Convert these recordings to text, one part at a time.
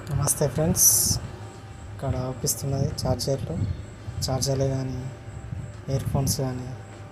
నమస్తే ఫ్రెండ్స్ ఇక్కడ అవుపిస్తున్నది ఛార్జర్లు ఛార్జర్లు కానీ ఇయర్ ఫోన్స్ కానీ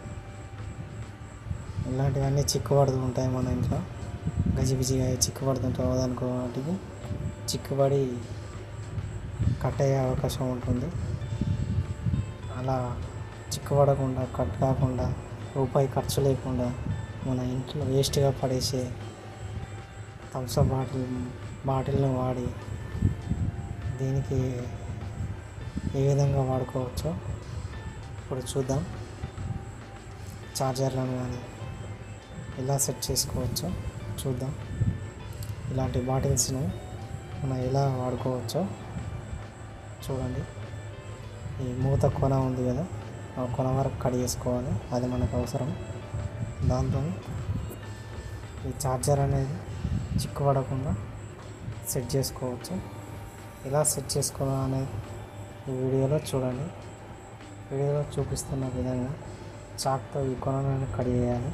ఇలాంటివన్నీ చిక్కుపడుతూ ఉంటాయి మన ఇంట్లో గజిబిజిగా చిక్కుపడుతుంటాయి దానికి వాటికి చిక్కుబడి కట్ అయ్యే అవకాశం ఉంటుంది అలా చిక్కుపడకుండా కట్ కాకుండా రూపాయి ఖర్చు లేకుండా మన ఇంట్లో వేస్ట్గా పడేసే థమ్స్అప్ బాటిల్ బాటిల్ని వాడి దీనికి ఏ విధంగా వాడుకోవచ్చో ఇప్పుడు చూద్దాం ఛార్జర్లను కానీ ఎలా సెట్ చేసుకోవచ్చో చూద్దాం ఇలాంటి బాటిల్స్ను మనం ఎలా వాడుకోవచ్చో చూడండి ఈ మూత కొన ఉంది కదా ఆ కొన వరకు కట్ చేసుకోవాలి అది మనకు అవసరం దాంతో ఈ ఛార్జర్ అనేది చిక్కుపడకుండా సెట్ చేసుకోవచ్చు ఎలా సెట్ చేసుకోవాలి అనేది ఈ వీడియోలో చూడండి వీడియోలో చూపిస్తున్న విధంగా చాక్తో ఈ కొనలను కట్ చేయాలి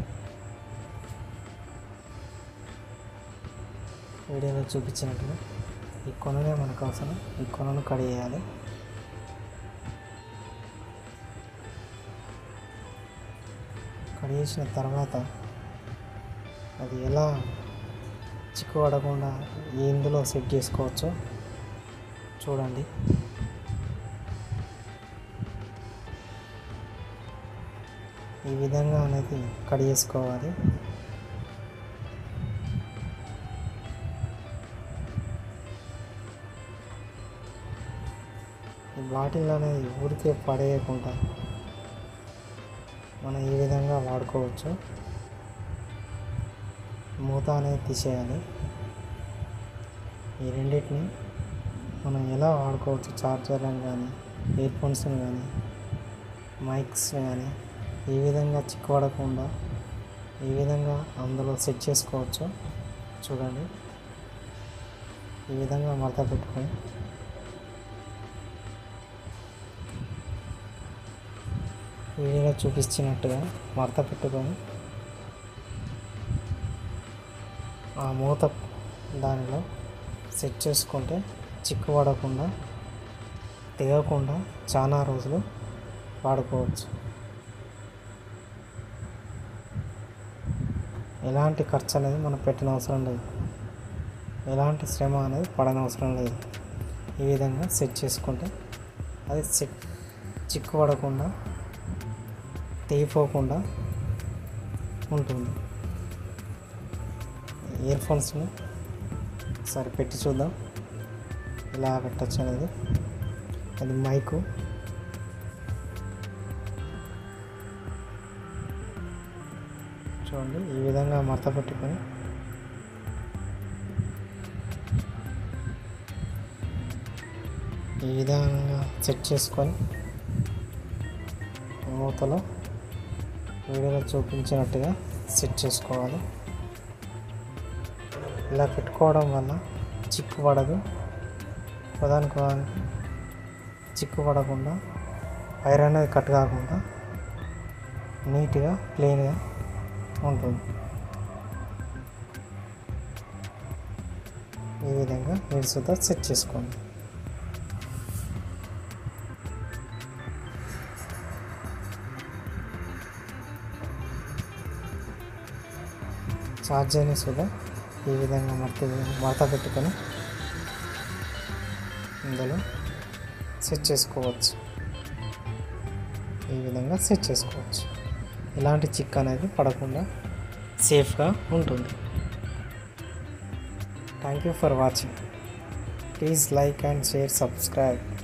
వీడియోలో చూపించినట్టుగా ఈ కొననే మనకు అవసరం ఈ కొనను కట్ చేయాలి కట్ చేసిన తర్వాత అది ఎలా చిక్కుపడకుండా ఎందులో సెట్ చేసుకోవచ్చో చూడండి ఈ విధంగా అనేది కట్ చేసుకోవాలి ఈ బాటిల్ అనేది ఊరికే పడేయకుండా మనం ఈ విధంగా వాడుకోవచ్చు మూత అనేది తీసేయాలి ఈ రెండింటిని మనం ఎలా వాడుకోవచ్చు చార్జర్లను కానీ ఇయర్ ఫోన్స్ని కానీ మైక్స్ కానీ ఏ విధంగా చిక్కుపడకుండా ఏ విధంగా అందులో సెట్ చేసుకోవచ్చో చూడండి ఈ విధంగా మడత పెట్టుకొని వీడియోలో చూపించినట్టుగా మడత పెట్టుకొని ఆ మూత దానిలో సెట్ చేసుకుంటే చిక్కుపడకుండా తెగకుండా చాలా రోజులు వాడుకోవచ్చు ఎలాంటి ఖర్చు అనేది మనం పెట్టిన అవసరం లేదు ఎలాంటి శ్రమ అనేది పడనవసరం లేదు ఈ విధంగా సెట్ చేసుకుంటే అది సెట్ చిక్కుపడకుండా తెగిపోకుండా ఉంటుంది ఇయర్ ఫోన్స్ని ఒకసారి పెట్టి చూద్దాం ఎలా పెట్టచ్చు అనేది అది మైకు చూడండి ఈ విధంగా మడత పెట్టుకొని ఈ విధంగా సెట్ చేసుకొని మూతలో వీడియోలో చూపించినట్టుగా సెట్ చేసుకోవాలి ఇలా పెట్టుకోవడం వల్ల చిక్కు పడదు ప్రధానికి ప్రధానికి చిక్కు పడకుండా వైర్ అనేది కట్ కాకుండా నీట్గా ప్లెయిన్గా ఉంటుంది ఈ విధంగా మీరు సుద్ధా సెట్ చేసుకోండి ఛార్జర్ని సుధా ఈ విధంగా మడత మడత పెట్టుకొని ఇందులో సెట్ చేసుకోవచ్చు ఈ విధంగా సెట్ చేసుకోవచ్చు ఇలాంటి చిక్ అనేది పడకుండా సేఫ్గా ఉంటుంది thank you for watching please like and share subscribe